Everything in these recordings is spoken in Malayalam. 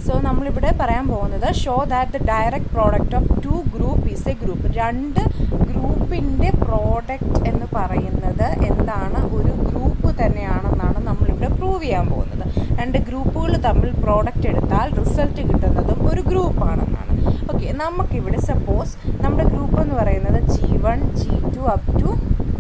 സോ നമ്മളിവിടെ പറയാൻ പോകുന്നത് show that the direct product of two group is a group രണ്ട് ഗ്രൂപ്പിൻ്റെ പ്രോഡക്റ്റ് എന്ന് പറയുന്നത് എന്താണ് ഒരു ഗ്രൂപ്പ് തന്നെയാണെന്നാണ് നമ്മളിവിടെ പ്രൂവ് ചെയ്യാൻ പോകുന്നത് രണ്ട് ഗ്രൂപ്പുകൾ തമ്മിൽ പ്രോഡക്റ്റ് എടുത്താൽ റിസൾട്ട് കിട്ടുന്നതും ഒരു ഗ്രൂപ്പാണെന്നാണ് ഓക്കെ നമുക്കിവിടെ സപ്പോസ് നമ്മുടെ ഗ്രൂപ്പ് എന്ന് പറയുന്നത് G one G two up to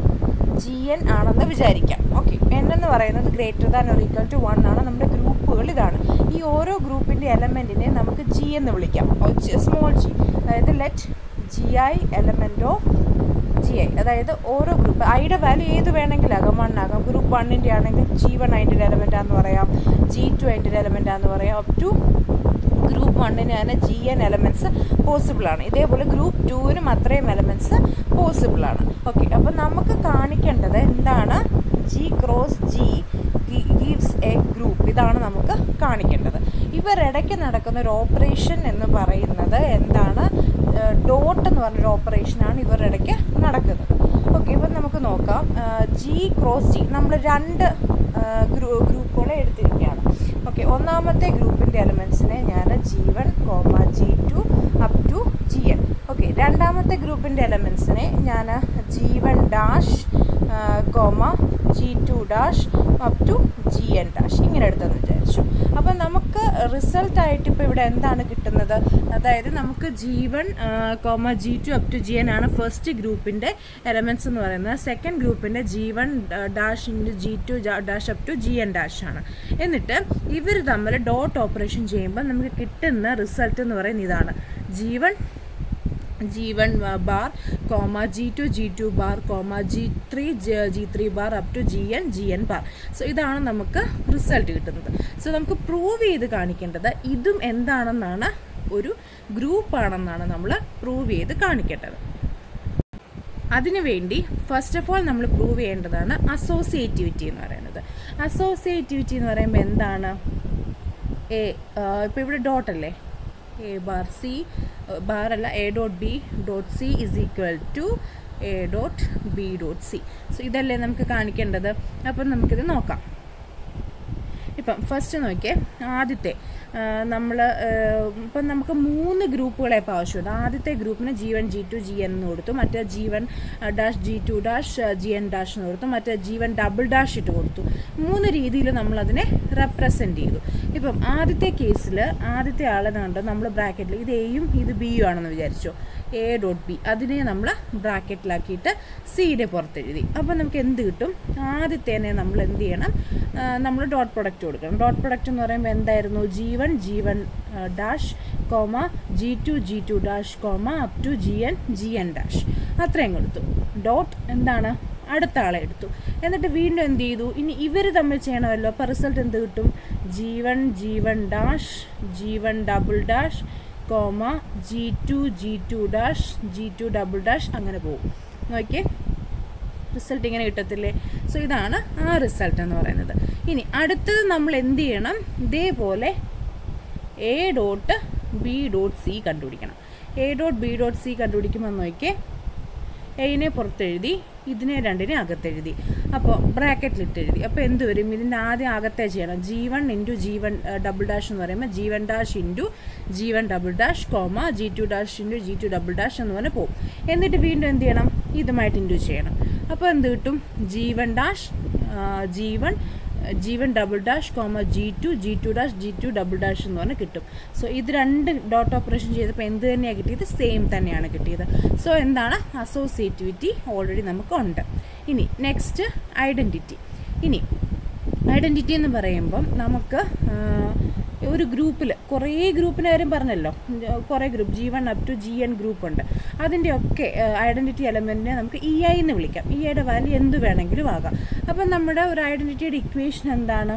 G N ആണെന്ന് വിചാരിക്കാം ഓക്കെ എൻ എന്ന് പറയുന്നത് greater than or equal to one ആണ് നമ്മുടെ ഗ്രൂപ്പുകൾ ഇതാണ് ഈ ഓരോ ഗ്രൂപ്പിൻ്റെ എലമെൻറ്റിനെ നമുക്ക് ജി എന്ന് വിളിക്കാം സ്മോൾ ജി അതായത് let G I element of G I അതായത് ഓരോ ഗ്രൂപ്പ് ഐയുടെ വാല്യൂ ഏത് വേണമെങ്കിലാകാം വൺ ആകാം ഗ്രൂപ്പ് വണ്ണിൻ്റെ ആണെങ്കിൽ ജി വൺ അതിൻ്റെ എലമെൻ്റ് ആണെന്ന് പറയാം ജി ടു അതിൻ്റെ എലമെൻ്റ് ആണെന്ന് പറയാം അപ് ടു ഗ്രൂപ്പ് വണ്ണിന് തന്നെ ജി എൻ എലമെൻറ്റ്സ് പോസിബിൾ ആണ് ഇതേപോലെ ഗ്രൂപ്പ് ടുവിനും അത്രയും എലമെൻറ്റ്സ് പോസിബിൾ ആണ് ഓക്കെ അപ്പോൾ നമുക്ക് കാണിക്കേണ്ടത് എന്താണ് G cross G gives a group ഇതാണ് നമുക്ക് കാണിക്കേണ്ടത് ഇവരിടയ്ക്ക് നടക്കുന്ന ഒരു ഓപ്പറേഷൻ എന്ന് പറയുന്നത് എന്താണ് ഡോട്ട് എന്ന് പറഞ്ഞൊരു ഓപ്പറേഷനാണ് ഇവരുടെ ഇടയ്ക്ക് നടക്കുന്നത് ഓക്കെ ഇപ്പം നമുക്ക് നോക്കാം ജി ക്രോസ് ജി നമ്മൾ രണ്ട് ഗ്രൂപ്പുകളെ എടുത്തിരിക്കുകയാണ് ഓക്കെ ഒന്നാമത്തെ ഗ്രൂപ്പിൻ്റെ എലമെൻസിനെ ഞാൻ G one comma G two up to G N okay രണ്ടാമത്തെ ഗ്രൂപ്പിൻ്റെ എലമെൻസിനെ ഞാൻ G one dash comma G two dash up to G N dash ഇങ്ങനെ എടുത്തെന്ന് വിചാരിച്ചു അപ്പം നമുക്ക് റിസൾട്ടായിട്ട് ഇപ്പോൾ ഇവിടെ എന്താണ് കിട്ടുന്നത് അതായത് നമുക്ക് G one comma G two up to G N ആണ് ഫസ്റ്റ് ഗ്രൂപ്പിൻ്റെ എലമെൻറ്റ്സ് എന്ന് പറയുന്നത് സെക്കൻഡ് ഗ്രൂപ്പിൻ്റെ G one dash into G two dash up to G N dash ആണ് എന്നിട്ട് ഇവർ തമ്മിൽ ഡോട്ട് ഓപ്പറേഷൻ ചെയ്യുമ്പോൾ നമുക്ക് കിട്ടുന്ന റിസൾട്ട് എന്ന് പറയുന്നത് ഇതാണ് G one G one bar comma G two G two bar comma G three G three bar up to G N G N bar so ഇതാണ് നമുക്ക് റിസൾട്ട് കിട്ടുന്നത് സോ നമുക്ക് പ്രൂവ് ചെയ്ത് കാണിക്കേണ്ടത് ഇതും എന്താണെന്നാണ് ഒരു ഗ്രൂപ്പാണെന്നാണ് നമ്മൾ പ്രൂവ് ചെയ്ത് കാണിക്കേണ്ടത് അതിനുവേണ്ടി ഫസ്റ്റ് ഓഫ് ഓൾ നമ്മൾ പ്രൂവ് ചെയ്യേണ്ടതാണ് അസോസിയേറ്റിവിറ്റി എന്ന് പറയുന്നത് അസോസിയേറ്റിവിറ്റി എന്ന് പറയുമ്പോൾ എന്താണ് എ ഇപ്പോൾ ഇവിടെ ഡോട്ട് അല്ലേ എ ബാർ സി ബാർ അല്ല A dot B dot C is equal to A dot B dot C so ഇതല്ലേ നമുക്ക് കാണിക്കേണ്ടത് അപ്പം നമുക്കിത് നോക്കാം ഇപ്പം ഫസ്റ്റ് നോക്കിയേ ആദ്യത്തെ നമ്മൾ ഇപ്പം നമുക്ക് മൂന്ന് ഗ്രൂപ്പുകളെ ഇപ്പോൾ ആവശ്യമുണ്ട് ആദ്യത്തെ ഗ്രൂപ്പിന് G one G two G N എന്ന് കൊടുത്തു മറ്റേ G one dash G two dash G N dash എന്ന് കൊടുത്തു മറ്റേ ജി വൺ ഡബിൾ ഡാഷ് ഇട്ട് കൊടുത്തു മൂന്ന് രീതിയിൽ നമ്മളതിനെ റെപ്രസെൻറ്റ് ചെയ്തു ഇപ്പം ആദ്യത്തെ കേസിൽ ആദ്യത്തെ ആളെ കണ്ട് നമ്മൾ ബ്രാക്കറ്റിൽ ഇത് എയും ഇത് ബിയും ആണെന്ന് വിചാരിച്ചോ എ ഡോട്ട് ബി അതിനെ നമ്മൾ ബ്രാക്കറ്റിലാക്കിയിട്ട് സിയുടെ പുറത്തെഴുതി അപ്പോൾ നമുക്ക് എന്ത് കിട്ടും ആദ്യത്തേനെ നമ്മൾ എന്ത് ചെയ്യണം നമ്മൾ ഡോട്ട് പ്രൊഡക്റ്റ് കൊടുക്കണം ഡോട്ട് പ്രൊഡക്റ്റ് എന്ന് പറയുമ്പോൾ എന്തായിരുന്നു G one G one dash comma G two G two dash comma up to G N G N dash അത്രയും കൊടുത്തു ഡോട്ട് എന്താണ് അടുത്ത ആളെ എടുത്തു എന്നിട്ട് വീണ്ടും എന്ത് ചെയ്തു ഇനി ഇവർ തമ്മിൽ ചെയ്യണമല്ലോ അപ്പോൾ റിസൾട്ട് എന്ത് കിട്ടും G one G one dash G one double dash comma G two G two dash G two double dash അങ്ങനെ പോകും നോക്കിയേ റിസൾട്ട് ഇങ്ങനെ കിട്ടത്തില്ലേ സോ ഇതാണ് ആ റിസൾട്ട് എന്ന് പറയുന്നത് ഇനി അടുത്തത് നമ്മൾ എന്ത് ചെയ്യണം ഇതേപോലെ A dot B dot C കണ്ടുപിടിക്കണം A dot B dot C കണ്ടുപിടിക്കുമ്പോൾ നോക്കിയേ എയിനെ പുറത്തെഴുതി ഇതിനെ രണ്ടിനെ അകത്തെഴുതി അപ്പോൾ ബ്രാക്കറ്റിലിട്ട് എഴുതി അപ്പോൾ എന്ത് വരും ഇതിൻ്റെ ആദ്യം അകത്തെ ചെയ്യണം G one into G one double dash എന്ന് പറയുമ്പോൾ G one dash into G one double dash comma G two dash into G two double dash എന്ന് പറഞ്ഞാൽ പോകും എന്നിട്ട് വീണ്ടും എന്ത് ചെയ്യണം ഇതുമായിട്ട് ഇൻറ്റു ചെയ്യണം അപ്പോൾ എന്ത് കിട്ടും G one dash G one G one double dash comma G two G two dash G two double dash എന്ന് പറഞ്ഞാൽ കിട്ടും സോ ഇത് രണ്ട് ഡോട്ട് ഓപ്പറേഷൻ ചെയ്തപ്പോൾ എന്ത് തന്നെയാണ് കിട്ടിയത് സെയിം തന്നെയാണ് കിട്ടിയത് സോ എന്താണ് അസോസിയേറ്റിവിറ്റി ഓൾറെഡി നമുക്കുണ്ട് ഇനി നെക്സ്റ്റ് ഐഡൻറ്റിറ്റി ഇനി ഐഡൻറ്റിറ്റി എന്ന് പറയുമ്പം നമുക്ക് ഒരു ഗ്രൂപ്പിൽ കുറേ ഗ്രൂപ്പിൻ്റെ കാര്യം പറഞ്ഞല്ലോ കുറേ group G one up to G N group ഉണ്ട് അതിൻ്റെ ഒക്കെ ഐഡൻറ്റിറ്റി എലമെൻറ്റിനെ നമുക്ക് ഇ ഐ എന്ന് വിളിക്കാം ഇ ഐയുടെ വാല്യൂ എന്ത് വേണമെങ്കിലും ആകാം അപ്പം നമ്മുടെ ഒരു ഐഡൻറ്റിറ്റിയുടെ ഇക്വേഷൻ എന്താണ്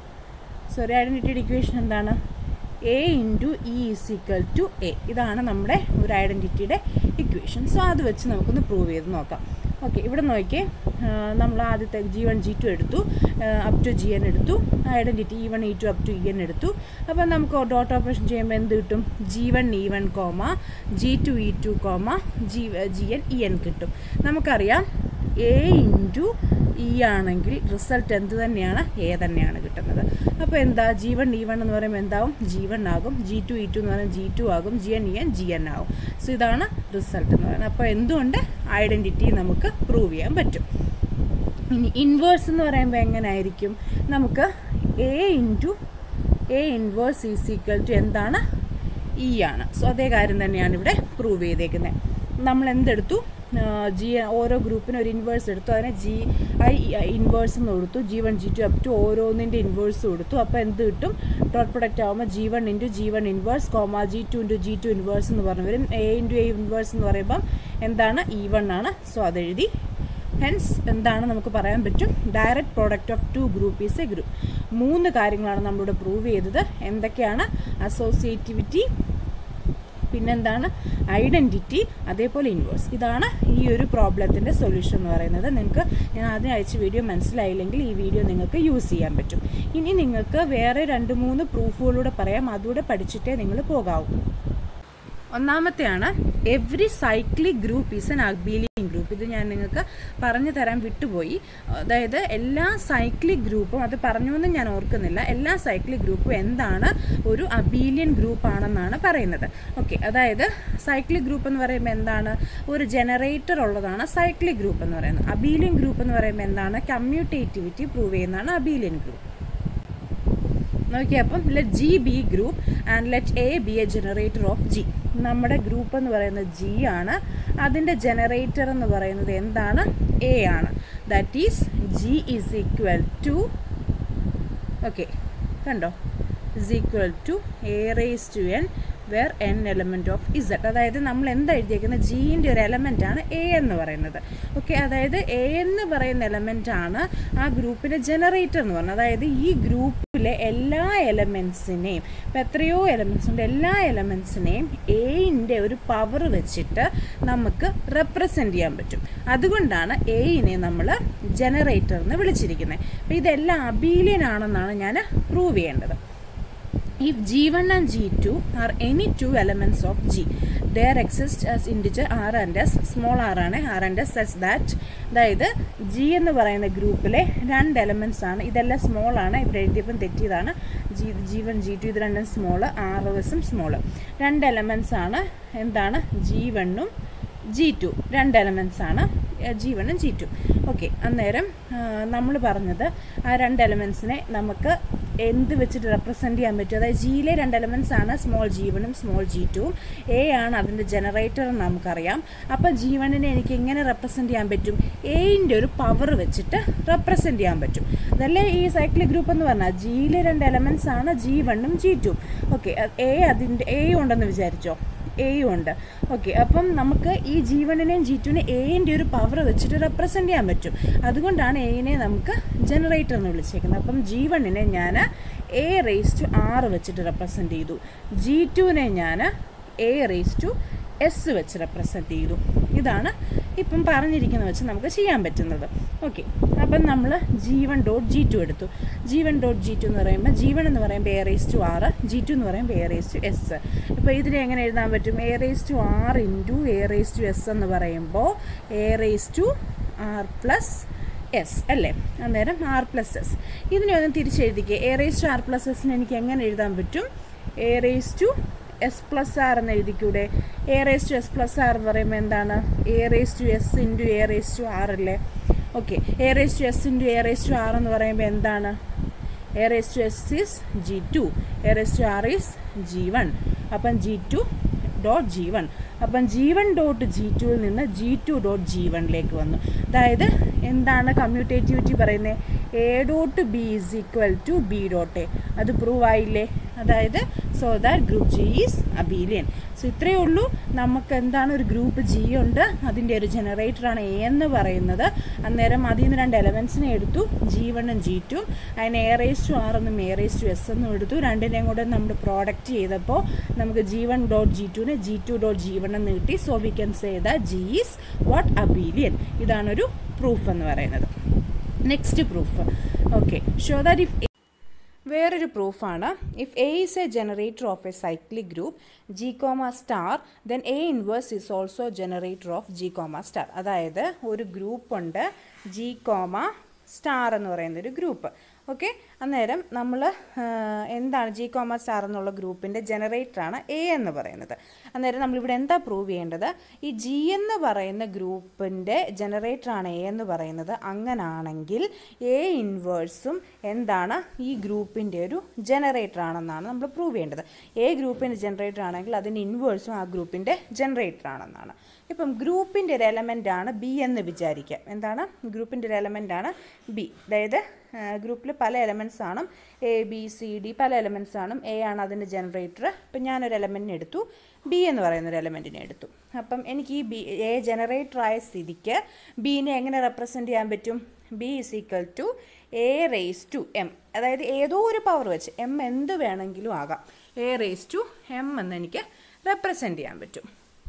സോറി ഐഡൻറ്റിറ്റിയുടെ ഇക്വേഷൻ എന്താണ് A into E is equal to A ഇതാണ് നമ്മുടെ ഒരു ഐഡൻറ്റിറ്റിയുടെ ഇക്വേഷൻ സോ അത് വെച്ച് നമുക്കൊന്ന് പ്രൂവ് ചെയ്ത് നോക്കാം ഓക്കെ ഇവിടെ നോക്കിയേ നമ്മൾ ആദ്യത്തെ ജി വൺ ജി ടു എടുത്തു അപ് ടു ജി എൻ എടുത്തു identity E one E two up to E N എടുത്തു അപ്പോൾ നമുക്ക് ഡോട്ട് ഓപ്പറേഷൻ ചെയ്യുമ്പോൾ എന്ത് കിട്ടും G one E one comma G two E two comma G G N E N കിട്ടും നമുക്കറിയാം എ ഇൻറ്റു ഇ ആണെങ്കിൽ റിസൾട്ട് എന്ത് തന്നെയാണ് എ തന്നെയാണ് കിട്ടുന്നത് അപ്പോൾ എന്താ ജി വൺ ഇ വൺ എന്ന് പറയുമ്പോൾ എന്താവും ജി വൺ ആകും ജി ടു ഇ ടു എന്ന് പറയുമ്പോൾ ജി ടു ആകും G N E N G N ആകും സോ ഇതാണ് റിസൾട്ട് എന്ന് പറയുന്നത് അപ്പോൾ എന്തുകൊണ്ട് ഐഡൻറ്റിറ്റി നമുക്ക് പ്രൂവ് ചെയ്യാൻ പറ്റും ഇനി ഇൻവേഴ്സ് എന്ന് പറയുമ്പോൾ എങ്ങനെയായിരിക്കും നമുക്ക് A into A inverse is equal to എന്താണ് ഇ ആണ് സോ അതേ കാര്യം തന്നെയാണ് ഇവിടെ പ്രൂവ് ചെയ്തേക്കുന്നത് നമ്മൾ എന്തെടുത്തു ജി ഓരോ ഗ്രൂപ്പിനും ഒരു ഇൻവേഴ്സ് എടുത്തു അതിനെ ജി ഐ ഇൻവേഴ്സ് എന്ന് കൊടുത്തു G one G two up to ഓരോന്നിൻ്റെ ഇൻവേഴ്സ് കൊടുത്തു അപ്പോൾ എന്ത് കിട്ടും ഡോട്ട് പ്രൊഡക്റ്റ് ആകുമ്പോൾ G one into G one inverse comma G two into G two inverse എന്ന് പറഞ്ഞു വരും എ ഇൻറ്റു എ ഇൻവേഴ്സ് എന്ന് പറയുമ്പം എന്താണ് ഇ വൺ ആണ് സോ അതെഴുതി ഹെൻസ് എന്താണ് നമുക്ക് പറയാൻ പറ്റും direct product of two group is a group മൂന്ന് കാര്യങ്ങളാണ് നമ്മളിവിടെ പ്രൂവ് ചെയ്തത് എന്തൊക്കെയാണ് അസോസിയേറ്റിവിറ്റി പിന്നെന്താണ് ഐഡൻറ്റിറ്റി അതേപോലെ ഇൻവേഴ്സ് ഇതാണ് ഈ ഒരു പ്രോബ്ലത്തിൻ്റെ സൊല്യൂഷൻ എന്ന് പറയുന്നത് നിങ്ങൾക്ക് ഞാൻ ആദ്യം അയച്ച വീഡിയോ മനസ്സിലായില്ലെങ്കിൽ ഈ വീഡിയോ നിങ്ങൾക്ക് യൂസ് ചെയ്യാൻ പറ്റും ഇനി നിങ്ങൾക്ക് വേറെ രണ്ട് മൂന്ന് പ്രൂഫുകളൂടെ പറയാം അതുകൂടെ പഠിച്ചിട്ടേ നിങ്ങൾ പോകാവൂ ഒന്നാമത്തെയാണ് every cyclic group is an abelian group ഇത് ഞാൻ നിങ്ങൾക്ക് പറഞ്ഞു തരാൻ വിട്ടുപോയി അതായത് എല്ലാ സൈക്ലിക് ഗ്രൂപ്പും അത് പറഞ്ഞു എന്ന് ഞാൻ ഓർക്കുന്നില്ല എല്ലാ സൈക്ലിക് ഗ്രൂപ്പും എന്താണ് ഒരു അബീലിയൻ ഗ്രൂപ്പ് ആണെന്നാണ് പറയുന്നത് ഓക്കെ അതായത് സൈക്ലിക് ഗ്രൂപ്പ് എന്ന് പറയുമ്പോൾ എന്താണ് ഒരു ജനറേറ്റർ ഉള്ളതാണ് സൈക്ലിക് ഗ്രൂപ്പ് എന്ന് പറയുന്നത് അബീലിയൻ ഗ്രൂപ്പ് എന്ന് പറയുമ്പോൾ എന്താണ് കമ്മ്യൂട്ടേറ്റിവിറ്റി പ്രൂവ് ചെയ്യുന്നതാണ് അബീലിയൻ ഗ്രൂപ്പ് നോക്കിയേ അപ്പം let G be group and let A be a generator of G നമ്മുടെ ഗ്രൂപ്പ് എന്ന് പറയുന്നത് ജി ആണ് അതിൻ്റെ ജനറേറ്റർ എന്ന് പറയുന്നത് എന്താണ് എ ആണ് that is G is equal to okay കണ്ടോ is equal to A raise to N where N element of Z അതായത് നമ്മൾ എന്താ എഴുതിയേക്കുന്നത് ജീൻ്റെ ഒരു എലമെൻ്റ് ആണ് എ എന്ന് പറയുന്നത് ഓക്കെ അതായത് എ എന്ന് പറയുന്ന എലമെൻ്റ് ആണ് ആ ഗ്രൂപ്പിൻ്റെ ജനറേറ്റർ എന്ന് പറയുന്നത് അതായത് ഈ ഗ്രൂപ്പിലെ എല്ലാ എലമെൻസിനെയും ഇപ്പം എത്രയോ എലമെൻസ് ഉണ്ട് എല്ലാ എലമെൻസിനെയും എയിൻ്റെ ഒരു പവർ വെച്ചിട്ട് നമുക്ക് റെപ്രസെൻ്റ് ചെയ്യാൻ പറ്റും അതുകൊണ്ടാണ് എയിനെ നമ്മൾ ജനറേറ്റർ എന്ന് വിളിച്ചിരിക്കുന്നത് അപ്പോൾ ഇതെല്ലാം അബീലിയൻ ആണെന്നാണ് ഞാൻ പ്രൂവ് ചെയ്യേണ്ടത് if g1 and g2 are any two elements of g there exists as integer r and s small r ആണ് r and s such that അതായത് ജി എന്ന് പറയുന്ന ഗ്രൂപ്പിലെ രണ്ട് എലമെൻറ്റ്സ് ആണ് ഇതെല്ലാം സ്മോൾ ആണ് ഇവിടെ എഴുതിയപ്പം തെറ്റിയതാണ് G G one G two ഇത് രണ്ടും സ്മോൾ ആർ എസും സ്മോൾ രണ്ട് എലമെൻറ്റ്സ് ആണ് എന്താണ് ജി വണ്ണും ജി ടു രണ്ട് എലമെൻറ്റ്സ് ആണ് ജി വണ്ണും ജി ടു ഓക്കെ അന്നേരം നമ്മൾ പറഞ്ഞത് ആ രണ്ട് എലമെൻസിനെ നമുക്ക് എന്ത് വെച്ചിട്ട് റെപ്രസെൻറ്റ് ചെയ്യാൻ പറ്റും അതായത് ജിയിലെ രണ്ട് എലമെൻറ്റ്സ് ആണ് സ്മോൾ ജി വണ്ണും സ്മോൾ ജി ടുവും എ ആണ് അതിൻ്റെ ജനറേറ്റർ എന്ന് നമുക്കറിയാം അപ്പോൾ ജി വണ്ണിനെ എനിക്ക് എങ്ങനെ റെപ്രസെൻറ്റ് ചെയ്യാൻ പറ്റും എയിൻ്റെ ഒരു പവർ വെച്ചിട്ട് റെപ്രസെൻറ്റ് ചെയ്യാൻ പറ്റും അതല്ലേ ഈ സൈക്ലിക് ഗ്രൂപ്പ് എന്ന് പറഞ്ഞാൽ ജിയിലെ രണ്ട് എലമെൻറ്റ്സ് ആണ് ജി വണ്ണും ജി ടുവും ഓക്കെ എ അതിൻ്റെ എ ഉണ്ടെന്ന് വിചാരിച്ചോ എയും ഉണ്ട് ഓക്കെ അപ്പം നമുക്ക് ഈ ജി വണ്ണിനെയും ജി ടുവിനെ എയിൻ്റെ ഒരു പവർ വെച്ചിട്ട് റെപ്രസെൻറ്റ് ചെയ്യാൻ പറ്റും അതുകൊണ്ടാണ് എയിനെ നമുക്ക് ജനറേറ്റർ എന്ന് വിളിച്ചേക്കുന്നത് അപ്പം ജി വണ്ണിനെ ഞാൻ എ റേസ് ടു ആറ് വെച്ചിട്ട് റെപ്രസെൻറ്റ് ചെയ്തു ജി ടുവിനെ ഞാൻ എ റേസ് ടു എസ് വെച്ച് റെപ്രസെൻറ്റ് ചെയ്തു ഇതാണ് ഇപ്പം പറഞ്ഞിരിക്കുന്നത് വെച്ച് നമുക്ക് ചെയ്യാൻ പറ്റുന്നത് ഓക്കെ അപ്പം നമ്മൾ G one dot G two എടുത്തു G one dot G two എന്ന് പറയുമ്പോൾ ജി വൺ എന്ന് പറയുമ്പോൾ A raise to R G two എന്ന് പറയുമ്പോൾ എ റേസ് ടു എസ് അപ്പോൾ ഇതിനെ എങ്ങനെ എഴുതാൻ പറ്റും A raise to R into A raise to S എന്ന് പറയുമ്പോൾ A raise to R plus S അല്ലേ അന്നേരം ആർ പ്ലസ് എസ് ഇതിനെ ഒന്ന് തിരിച്ചെഴുതിക്കുക A raise to R plus എസിന് എനിക്ക് എങ്ങനെ എഴുതാൻ പറ്റും A raise to S plus R എന്ന് എഴുതിക്കൂടെ A raise to S plus R എന്ന് പറയുമ്പോൾ എന്താണ് A raise to S into A raise to R അല്ലേ okay A raise to S into A raise to R എന്ന് പറയുമ്പോൾ എന്താണ് A raise to S is G two A raise to R is G one അപ്പം G two dot G one അപ്പം ജി വൺ ഡോട്ട് ജി ടുവിൽ നിന്ന് ജി ടു ഡോട്ട് ജി വണ്ണിലേക്ക് വന്നു അതായത് എന്താണ് കമ്മ്യൂട്ടേറ്റിവിറ്റി പറയുന്നത് A dot B is equal to B dot A അത് പ്രൂവ് ആയില്ലേ അതായത് so that group G is abelian so ഇത്രയേ ഉള്ളൂ നമുക്ക് എന്താണ് ഒരു ഗ്രൂപ്പ് ജി ഉണ്ട് അതിൻ്റെ ഒരു ജനറേറ്ററാണ് എ എന്ന് പറയുന്നത് അന്നേരം അതിൽ നിന്ന് രണ്ട് എലമെൻസിനെ എടുത്തു ജി വണ്ണും ജി ടു അതിന് എ റേസ് ടു ആർ എന്നും എ റേസ് ടു എസ് എന്നും എടുത്തു രണ്ടിനെയും കൂടെ നമ്മൾ പ്രോഡക്റ്റ് ചെയ്തപ്പോൾ നമുക്ക് ജി വൺ ഡോട്ട് ജി ടുവിന് G two dot G one എന്ന് കിട്ടി so we can say the G is what abelian ഇതാണൊരു പ്രൂഫ് എന്ന് പറയുന്നത് next proof okay show that if വേറൊരു പ്രൂഫാണ് if A is A generator of A cyclic group G comma star then A inverse is also generator of G comma star അതായത് ഒരു ഗ്രൂപ്പുണ്ട് ജി കോമ സ്റ്റാർ എന്ന് പറയുന്ന ഒരു ഗ്രൂപ്പ് ഓക്കെ അന്നേരം നമ്മൾ എന്താണ് ജി കോമ സ്റ്റാർ എന്നുള്ള ഗ്രൂപ്പിൻ്റെ ജനറേറ്ററാണ് എ എന്ന് പറയുന്നത് അന്നേരം നമ്മളിവിടെ എന്താ പ്രൂവ് ചെയ്യേണ്ടത് ഈ ജി എന്ന് പറയുന്ന ഗ്രൂപ്പിൻ്റെ ജനറേറ്ററാണ് എ എന്ന് പറയുന്നത് അങ്ങനാണെങ്കിൽ എ ഇൻവേഴ്സും എന്താണ് ഈ ഗ്രൂപ്പിൻ്റെ ഒരു ജനറേറ്റർ ആണെന്നാണ് നമ്മൾ പ്രൂവ് ചെയ്യേണ്ടത് എ ഗ്രൂപ്പിൻ്റെ ജനറേറ്റർ ആണെങ്കിൽ അതിൻ്റെ ഇൻവേഴ്സും ആ ഗ്രൂപ്പിൻ്റെ ജനറേറ്റർ ആണെന്നാണ് ഇപ്പം ഗ്രൂപ്പിൻ്റെ ഒരു എലമെൻ്റ് ആണ് ബി എന്ന് വിചാരിക്കാം എന്താണ് ഗ്രൂപ്പിൻ്റെ ഒരു എലമെൻ്റ് ആണ് ബി അതായത് ഗ്രൂപ്പിൽ പല എലമെൻറ്റ്സ് ആണ് എ ബി സി ഡി പല എലമെൻറ്റ്സ് ആണ് എ ആണ് അതിൻ്റെ ജനറേറ്റർ ഇപ്പം ഞാനൊരു എലമെൻറ്റിനെ എടുത്തു ബി എന്ന് പറയുന്ന ഒരു എലമെൻറ്റിനെ എടുത്തു അപ്പം എനിക്ക് ഈ ബി എ ജനറേറ്റർ ആയ സ്ഥിതിക്ക് ബീനെ എങ്ങനെ റെപ്രസെൻറ്റ് ചെയ്യാൻ പറ്റും B is equal to A raise to M അതായത് ഏതോ ഒരു പവർ വെച്ച് എം എന്ത് വേണമെങ്കിലും ആകാം എ റേസ് ടു എം എന്ന് എനിക്ക് റെപ്രസെൻറ്റ് ചെയ്യാൻ പറ്റും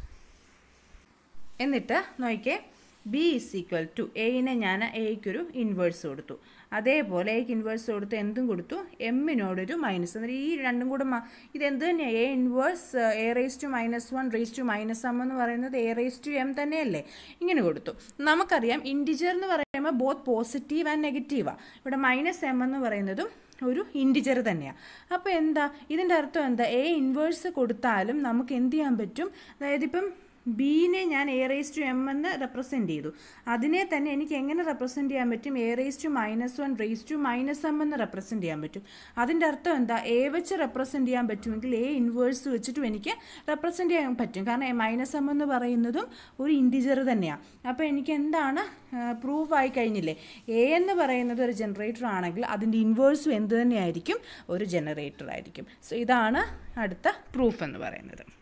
എന്നിട്ട് നോക്കിയേ ബി ഇസ് ഈക്വൽ ടു എയിനെ ഞാൻ എയ്ക്കൊരു ഇൻവേഴ്സ് കൊടുത്തു അതേപോലെ എയ്ക്ക് ഇൻവേഴ്സ് കൊടുത്ത് എന്തും കൊടുത്തു എമ്മിനോടൊരു മൈനസ് എന്നിട്ട് ഈ രണ്ടും കൂടെ ഇത് എന്ത് തന്നെയാണ് A inverse A raise to minus one raise to minus M എന്ന് പറയുന്നത് എ റേസ് ടു എം തന്നെയല്ലേ ഇങ്ങനെ കൊടുത്തു നമുക്കറിയാം ഇൻറ്റിജർ എന്ന് പറയുമ്പോൾ ബോത്ത് പോസിറ്റീവ് ആൻഡ് നെഗറ്റീവാണ് ഇവിടെ മൈനസ് എം എന്ന് പറയുന്നതും ഒരു ഇൻറ്റിജർ തന്നെയാണ് അപ്പോൾ എന്താ ഇതിൻ്റെ അർത്ഥം എന്താ എ ഇൻവേഴ്സ് കൊടുത്താലും നമുക്ക് എന്ത് ചെയ്യാൻ പറ്റും അതായത് ഇപ്പം ബീനെ ഞാൻ എ റേസ് ടു എം എന്ന് റെപ്രസെൻറ്റ് ചെയ്തു അതിനെ തന്നെ എനിക്ക് എങ്ങനെ റെപ്രസെൻറ്റ് ചെയ്യാൻ പറ്റും A raise to minus one raise to minus M എന്ന് റെപ്രസെൻറ്റ് ചെയ്യാൻ പറ്റും അതിൻ്റെ അർത്ഥം എന്താ എ വെച്ച് റെപ്രസെൻറ്റ് ചെയ്യാൻ പറ്റുമെങ്കിൽ എ ഇൻവേഴ്സ് വെച്ചിട്ടും എനിക്ക് റെപ്രസെൻറ്റ് ചെയ്യാൻ പറ്റും കാരണം മൈനസ് എം എന്ന് പറയുന്നതും ഒരു ഇൻറ്റിജർ തന്നെയാണ് അപ്പോൾ എനിക്ക് എന്താണ് പ്രൂഫ് ആയി കഴിഞ്ഞില്ലേ എ എന്ന് പറയുന്നത് ഒരു ജനറേറ്റർ ആണെങ്കിൽ അതിൻ്റെ ഇൻവേഴ്സും എന്ത് തന്നെയായിരിക്കും ഒരു ജനറേറ്റർ ആയിരിക്കും സോ ഇതാണ് അടുത്ത പ്രൂഫ് എന്ന് പറയുന്നത്